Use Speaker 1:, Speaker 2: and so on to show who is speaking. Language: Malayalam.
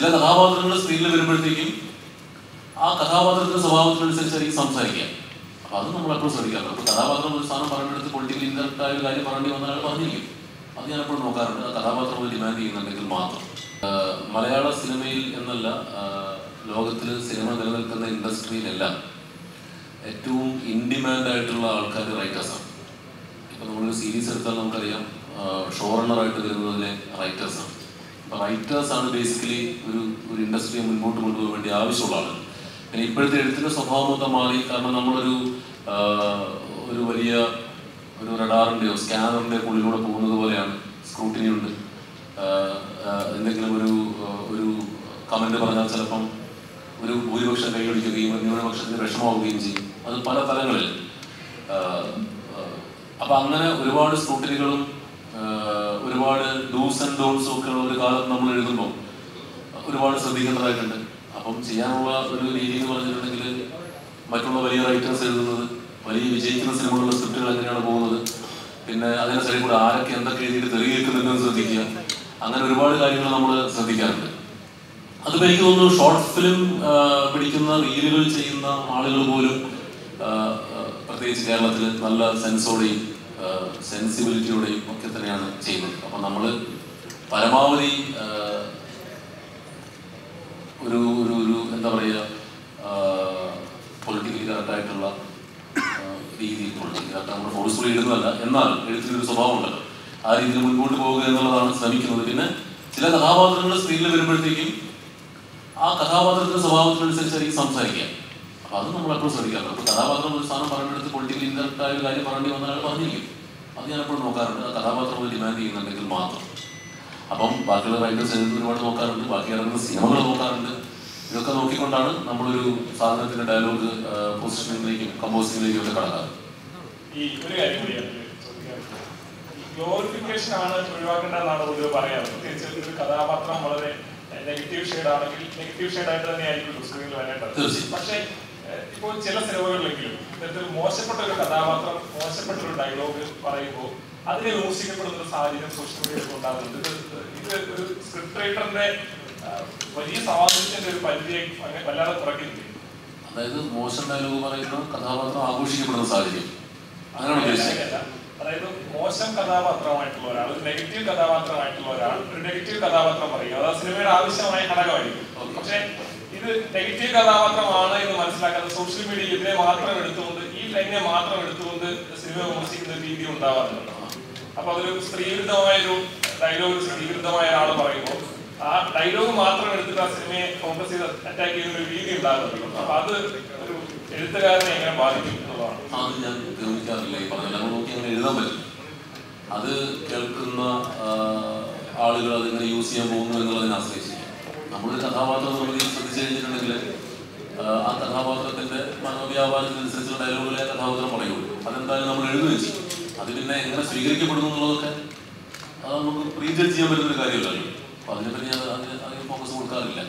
Speaker 1: ചില കഥാപാത്രങ്ങൾ സ്ക്രീനിൽ വരുമ്പോഴത്തേക്കും ആ കഥാപാത്രത്തിന്റെ സ്വഭാവത്തിനനുസരിച്ചായിരിക്കും സംസാരിക്കുക അപ്പൊ അത് നമ്മൾ എപ്പോഴും ശ്രദ്ധിക്കാറുണ്ട് അപ്പൊ കഥാപാത്രം ഒരു സ്ഥാനം പറയുന്നിടത്ത് പൊളിറ്റിക്കൽ ഇൻകറക്റ്റ് ആയ ഒരു കാര്യം പറയേണ്ടി വന്നാൽ അയാൾ പറഞ്ഞിരിക്കും അത് ഞാൻ എപ്പോഴും നോക്കാറുണ്ട് ആ കഥാപാത്രം ഒരു ഡിമാൻഡ് ചെയ്യുന്നുണ്ടെങ്കിൽ മാത്രം ആഹ് മലയാള സിനിമയിൽ എന്നല്ല ലോകത്തിൽ സിനിമ നിലനിൽക്കുന്ന ഇൻഡസ്ട്രിയിലെല്ലാം ഏറ്റവും ഇൻഡിമാൻഡ് ആയിട്ടുള്ള ആൾക്കാർ റൈറ്റേഴ്സാണ് ഇപ്പൊ നമ്മളൊരു സീരീസ് എടുത്താൽ നമുക്കറിയാം ഷോ റണ്ണറായിട്ട് വരുന്നതിലെ റൈറ്റേഴ്സാണ് അപ്പൊ റൈറ്റേഴ്സ് ആണ് ബേസിക്കലി ഒരു ഒരു ഇൻഡസ്ട്രിയെ മുൻപോട്ട് കൊണ്ടുപോകാൻ വേണ്ടി ആവശ്യമുള്ള ആളുകൾ പിന്നെ ഇപ്പോഴത്തെ എഴുത്തിന്റെ സ്വഭാവം മൊത്തം മാറി കാരണം നമ്മളൊരു ആ, ഒരു വലിയ ഒരു റഡാറിന്റെയോ സ്കാനറിന്റെ ഉള്ളിലൂടെ പോകുന്നത് പോലെയാണ് സ്ക്രൂട്ടിനി ഉണ്ട് ആ, ആ, എന്തെങ്കിലും ഒരു ആ, ഒരു കമന്റ് പറഞ്ഞാൽ ചിലപ്പം ഒരു ഭൂരിപക്ഷം കൈയടിക്കുകയും ഒരു ന്യൂനപക്ഷത്തിന് വിഷമാവുകയും ചെയ്യും അത് പല തലങ്ങളിൽ ആഹ് ആഹ് അപ്പൊ അങ്ങനെ ഒരുപാട് സ്ക്രൂട്ടനികളും ഒരുപാട് ഡൂസ് ആൻഡ് ഡോൺസും ഒക്കെ ഉള്ള ഒരു കാലത്ത് നമ്മൾ എഴുതുമ്പോൾ ഒരുപാട് ശ്രദ്ധിക്കേണ്ടതായിട്ടുണ്ട് അപ്പം ചെയ്യാനുള്ള ഒരു രീതി എന്ന് പറഞ്ഞിട്ടുണ്ടെങ്കിൽ മറ്റുള്ള വലിയ റൈറ്റേഴ്സ് എഴുതുന്നത് വലിയ വിജയിക്കുന്ന സിനിമകളുടെ സ്ക്രിപ്റ്റുകൾ എങ്ങനെയാണ് പോകുന്നത് പിന്നെ അതിനെ സൈഡിൽ കൂടെ ആരൊക്കെ എന്തൊക്കെ എഴുതിയിട്ട് തെളിയിക്കുന്നുണ്ടെന്ന് ശ്രദ്ധിക്കുക അങ്ങനെ ഒരുപാട് കാര്യങ്ങൾ നമ്മൾ ശ്രദ്ധിക്കാറുണ്ട് അതിപ്പോ എനിക്ക് തോന്നുന്നു ഷോർട്ട് ഫിലിം പിടിക്കുന്ന റീലുകൾ ചെയ്യുന്ന ആളുകൾ പോലും ആ, ആ, പ്രത്യേകിച്ച് കേരളത്തിൽ നല്ല സെൻസോടെയും സെൻസിബിലിറ്റിയോടെയും ഒക്കെ തന്നെയാണ് ചെയ്യുന്നത് അപ്പൊ നമ്മൾ പരമാവധി ആ, ഒരു ഒരു ഒരു എന്താ പറയുക പൊളിറ്റിക്കലി കറക്റ്റായിട്ടുള്ള രീതിയിൽ പൊളിറ്റിക്കലി കറക്റ്റ് നമ്മൾ ഫോഴ്സ്ഫുള്ളി ഇടുന്നതല്ല എന്നാൽ എഴുത്തിനൊരു സ്വഭാവം ഉണ്ടല്ലോ ആ രീതിയിൽ മുൻപോട്ട് പോവുക എന്നുള്ളതാണ് ശ്രമിക്കുന്നത് പിന്നെ ചില കഥാപാത്രങ്ങൾ സ്ക്രീനിൽ വരുമ്പോഴത്തേക്കും ആ കഥാപാത്രത്തിന്റെ സ്വഭാവത്തിനനുസരിച്ചായിരിക്കും സംസാരിക്കുക അപ്പൊ അത് നമ്മൾ എപ്പോഴും ശ്രദ്ധിക്കാറുണ്ട് അപ്പൊ കഥാപാത്രം ഒരു സ്ഥാനം പറയുന്നിടത്ത് പൊളിറ്റിക്കൽ ഇൻകറക്റ്റ് ആയ ഒരു കാര്യം പറയേണ്ടി വന്നാൽ അയാൾ പറഞ്ഞിരിക്കും അത് ഞാൻ എപ്പോഴും നോക്കാറുണ്ട് ആ കഥാപാത്രം ഒരു ഡിമാൻഡ് ചെയ്യുന്നുണ്ടെങ്കിൽ മാത്രം അപ്പം ബാക്കിയുള്ള റൈറ്റേഴ്സ് എഴുതുന്ന ഒരുപാട് നോക്കാറുണ്ട് ബാക്കി ഇറങ്ങുന്ന സിനിമകൾ നോക്കാറുണ്ട് ഇതൊക്കെ നോക്കിക്കൊണ്ടാണ് നമ്മളൊരു സാധനത്തിന്റെ ഡയലോഗ് പൊസിഷനിലേക്കും കമ്പോസിങ്ങിലേക്കും ഒക്കെ കടക്കാറ്
Speaker 2: ഈ ഒരു കാര്യം കൂടി ഗ്ലോറിഫിക്കേഷൻ ആണ് ഒഴിവാക്കേണ്ടതെന്നാണ് പൊതുവെ പറയാറ് പ്രത്യേകിച്ച് ഒരു കഥാപാത്രം വളരെ നെഗറ്റീവ് ഷെയ്ഡ് ആണെങ്കിൽ നെഗറ്റീവ് ഷെയ്ഡ് ആയിട്ട് തന്നെ ആയിരിക്കും സ്ക്രീനിൽ വരേണ്ടത്
Speaker 1: തീർച്ചയായും.
Speaker 2: പക്ഷേ ഏഹ്, ഇപ്പോൾ ചില സിനിമകളിലെങ്കിലും ഇത്തരത്തിൽ മോശപ്പെട്ട ഒരു കഥാപാത്രം മോശപ്പെട്ട ഒരു ഡയലോഗ് പറയുമ്പോൾ അതിനെ വിമർശിക്കപ്പെടുന്ന ഒരു സാഹചര്യം സോഷ്യൽ മീഡിയയിൽ ഉണ്ടാകുന്നുണ്ട് ഇത് ഇത് ഒരു സ്ക്രിപ്റ്റ് റൈറ്ററിന്റെ വലിയ സ്വാതന്ത്ര്യത്തിന്റെ ഒരു പരിധിയെ അങ്ങനെ വല്ലാതെ കുറയ്ക്കുന്നില്ല
Speaker 1: അതായത് മോശം ഡയലോഗ് പറയുന്ന കഥാപാത്രം ആഘോഷിക്കപ്പെടുന്ന സാഹചര്യം അങ്ങനെയാണ് ഉദ്ദേശിച്ചത്
Speaker 2: അങ്ങനെയല്ല. അതായത് മോശം കഥാപാത്രമായിട്ടുള്ള ഒരാൾ ഒരു നെഗറ്റീവ് കഥാപാത്രമായിട്ടുള്ള ഒരാൾ ഒരു നെഗറ്റീവ് കഥാപാത്രം പറയും അത് ആ സിനിമയുടെ ആവശ്യമായ ഘടകമായിരിക്കും
Speaker 1: Okay.
Speaker 2: പക്ഷെ ഇത് നെഗറ്റീവ് കഥാപാത്രമാണ് എന്ന് മനസ്സിലാക്കാതെ സോഷ്യൽ മീഡിയ ഇതിനെ മാത്രം എടുത്തുകൊണ്ട് ഈ ലൈനെ മാത്രം എടുത്തുകൊണ്ട് സിനിമ വിമർശിക്കുന്ന ഒരു രീതി ഉണ്ടാവാറുണ്ട് അപ്പൊ അതൊരു സ്ത്രീവിരുദ്ധമായ ഒരു ഡയലോഗ് സ്ത്രീവിരുദ്ധമായ ഒരാൾ പറയുമ്പോൾ ആ ഡയലോഗ് മാത്രം എടുത്തിട്ട് ആ സിനിമയെ ഫോക്കസ് ചെയ്ത് അറ്റാക്ക് ചെയ്യുന്ന ഒരു രീതി ഉണ്ടാകുന്നുണ്ട് അപ്പൊ അത് ഒരു എഴുത്തുകാരനെ എങ്ങനെ ബാധിക്കും എന്നുള്ളതാണ്
Speaker 1: അത് ഞാൻ ഗൗനിക്കാറില്ല ഈ പറഞ്ഞ നമ്മൾ നോക്കി അങ്ങനെ എഴുതാൻ പറ്റില്ല അത് കേൾക്കുന്ന ആ, ആളുകൾ അതിങ്ങനെ യൂസ് ചെയ്യാൻ പോകുന്നു എന്നുള്ളതിനെ ആശ്രയിച്ചിരിക്കും നമ്മളൊരു കഥാപാത്രം നിർമ്മിതി ശ്രദ്ധിച്ചു കഴിഞ്ഞിട്ടുണ്ടെങ്കിൽ ആ, ആ കഥാപാത്രത്തിന്റെ മനോവ്യാപാരത്തിനനുസരിച്ചുള്ള ഡയലോഗുകളെ ആ കഥാപാത്രം പറയുള്ളൂ അതെന്തായാലും നമ്മൾ എഴുതുകയും ചെയ്യും അത് പിന്നെ എങ്ങനെ സ്വീകരിക്കപ്പെടുന്നു എന്നുള്ളതൊക്കെ അത് നമുക്ക് പ്രീജഡ്ജ് ചെയ്യാൻ പറ്റുന്ന ഒരു കാര്യമല്ലല്ലോ അപ്പൊ അതിനെപ്പറ്റി ഞാൻ അതിന് അതിന് ഫോക്കസ് കൊടുക്കാറില്ല